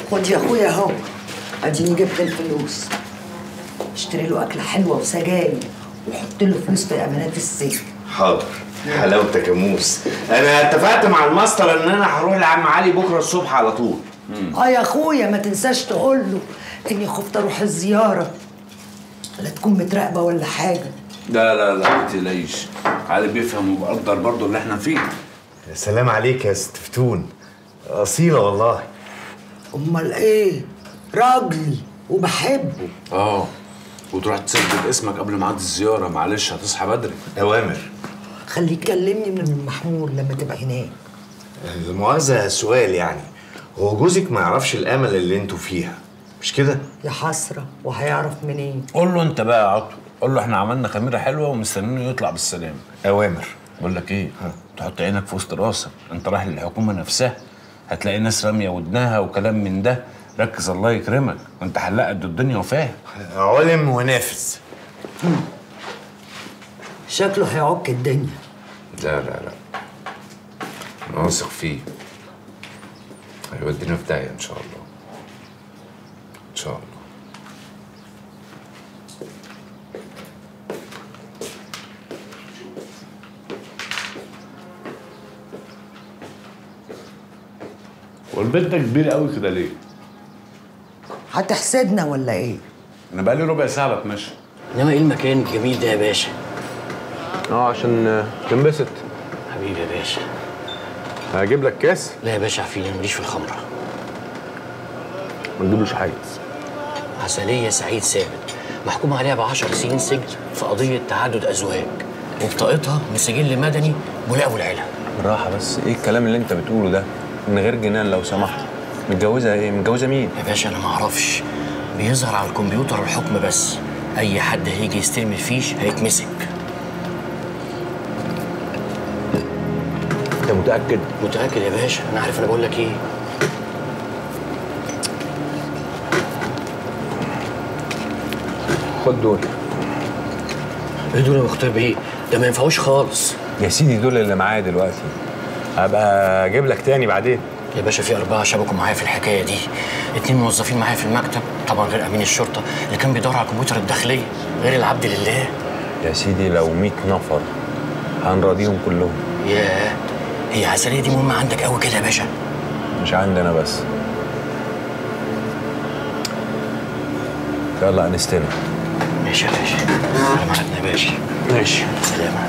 خد يا اخويا اهو اديني جبت الفلوس اشتري له اكله حلوه وسجاير وحط له فلوس في امانات السجن حاضر حلاوتك يا موس انا اتفقت مع الماستر ان انا هروح لعم علي بكره الصبح على طول اه يا اخويا ما تنساش تقول له اني خفت اروح الزياره لا تكون متراقبه ولا حاجه لا لا لا ما تقلقيش علي بيفهم وبقدر برضه اللي احنا فيه يا سلام عليك يا ست فتون اصيله والله امال ايه راجلي وبحبه اه وتروح تسجل اسمك قبل ميعاد الزياره معلش هتصحى بدري اوامر خليه يكلمني من المحمول لما تبقى هناك المؤاخذه سؤال يعني هو جوزك ما يعرفش الامل اللي انتوا فيها مش كده يا حسره وهيعرف منين قول له انت بقى يا عطو قول له احنا عملنا خميره حلوه ومستنينه يطلع بالسلامه اوامر بقول لك ايه تحط عينك في وسط راسك انت رايح للحكومه نفسها هتلاقي ناس راميه ودنها وكلام من ده ركز الله يكرمك وانت حلاق قد الدنيا وفاهم علم ونافذ شكله هيعك الدنيا لا لا لا انا واثق فيه هيودينا في داهيه ان شاء الله ان شاء الله والبيت ده كبير قوي كده ليه؟ هتحسدنا ولا ايه انا بقالي ربع ساعه بتمشى انما ايه المكان الجميل ده يا باشا اه عشان تنبسط حبيبي يا باشا هجيب لك كاس لا يا باشا عفيني أنا ماليش في الخمره ما تجيبلوش حاجه عسلية سعيد ثابت محكوم عليها ب 10 سنين سجن في قضية تعدد أزواج وبطاقتها من سجل مدني ملاقب العيلة بالراحه بس ايه الكلام اللي انت بتقوله ده من غير جنان لو سمحت متجوزه ايه متجوزه مين يا باشا أنا معرفش بيظهر على الكمبيوتر الحكم بس أي حد هيجي يستلم الفيش هيتمسك انت متاكد متأكد يا باشا أنا عارف أنا بقول لك إيه خد دول إيه دول يا مختار بيه ده ما ينفعوش خالص يا سيدي دول اللي معايا دلوقتي هبقى اجيب لك تاني بعدين يا باشا في أربعة شبكوا معايا في الحكاية دي اتنين موظفين معايا في المكتب طبعا غير أمين الشرطة اللي كان بيدور على الكمبيوتر الداخلية غير العبد لله يا سيدي لو 100 نفر هنراضيهم كلهم ياه هي عسلية دي مهمة عندك قوي كده يا باشا مش عندي انا بس يلا انستنا ماشي يا باشا على ميعادنا يا باشا ماشي سلامة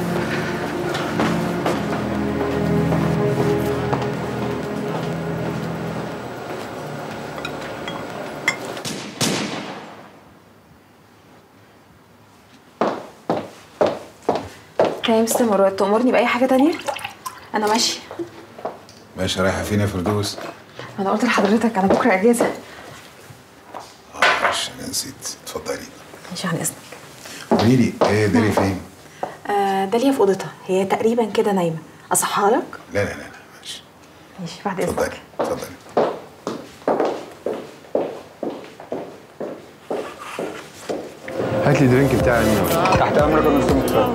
كان يا مستر مروه تأمرني بأي حاجة تانية؟ أنا ماشية باشا رايحه فين يا فردوس؟ أنا قلت لحضرتك أنا بكرة أجازة اه معلش انا نسيت اتفضلي ماشي عن إذنك قولي لي ايه داري فين؟ آه داليا في أوضتها هي تقريبا كده نايمة أصحى لك؟ لا لا لا ماشي ماشي بعد اتفضلي إذنك اتفضلي هات لي درينك بتاعي يا تحت امرك يا مستر مختار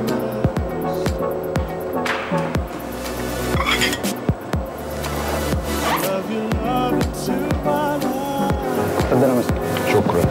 اتفضل يا مستر شكرا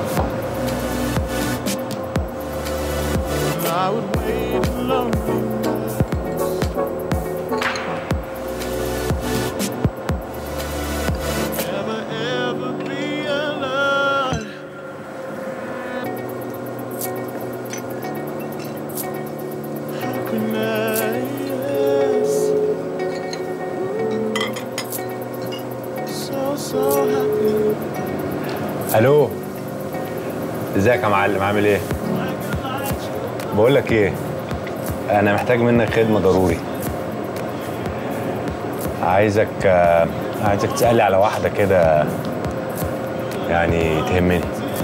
الو ازيك يا معلم عامل ايه بقول لك ايه انا محتاج منك خدمه ضروري عايزك آه، عايزك تسالي على واحده كده يعني تهمني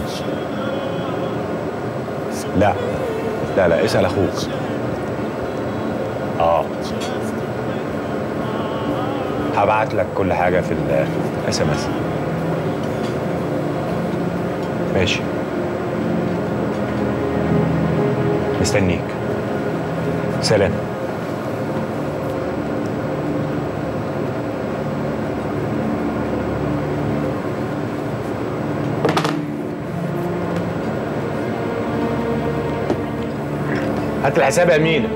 لا لا لا اسال اخوك اه هبعت لك كل حاجه في الاس ام اس ماشي مستنيك سلام هات الحساب يا مينا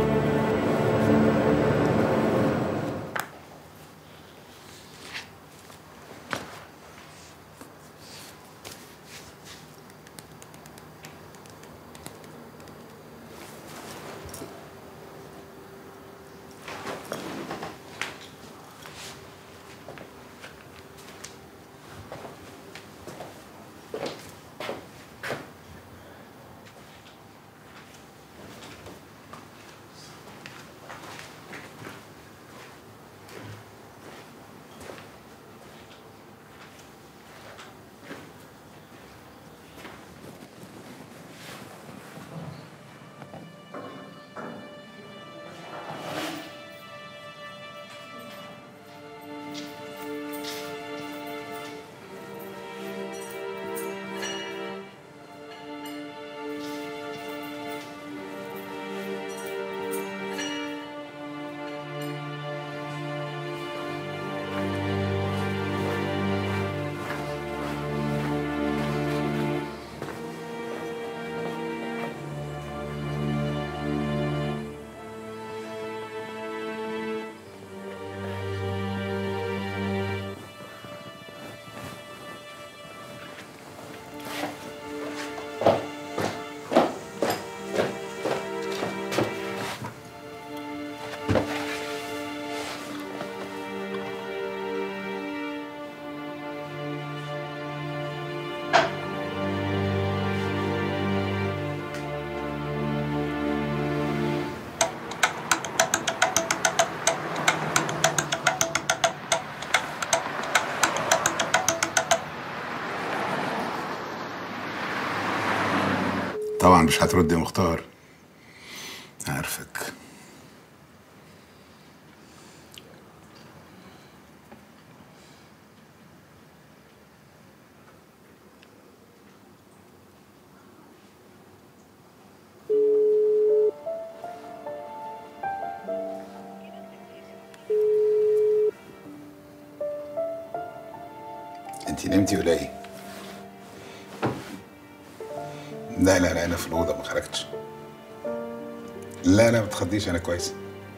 طبعا مش هترد يا مختار عارفك انت نمتي ولا ايه؟ لا لا لا انا في الاوضه ما خرجتش لا لا ما تخضيش انا كويس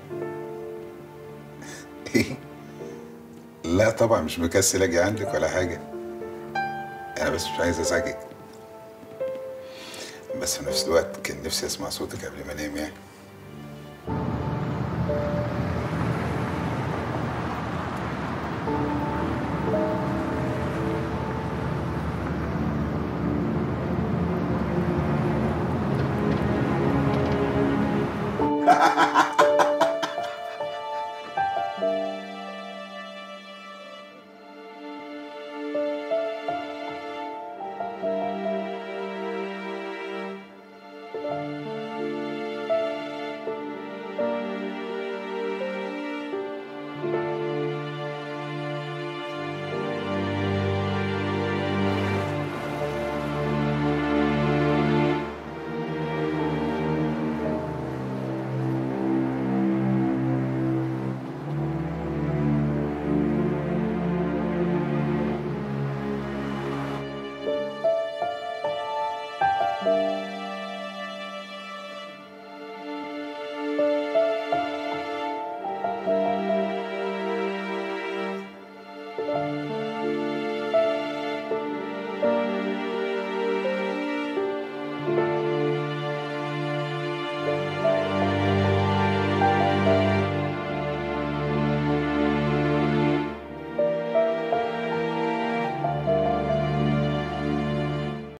ايه لا طبعا مش مكسل اجي عندك ولا حاجه انا بس مش عايز ازعجك بس في نفس الوقت كان نفسي اسمع صوتك قبل ما انام يعني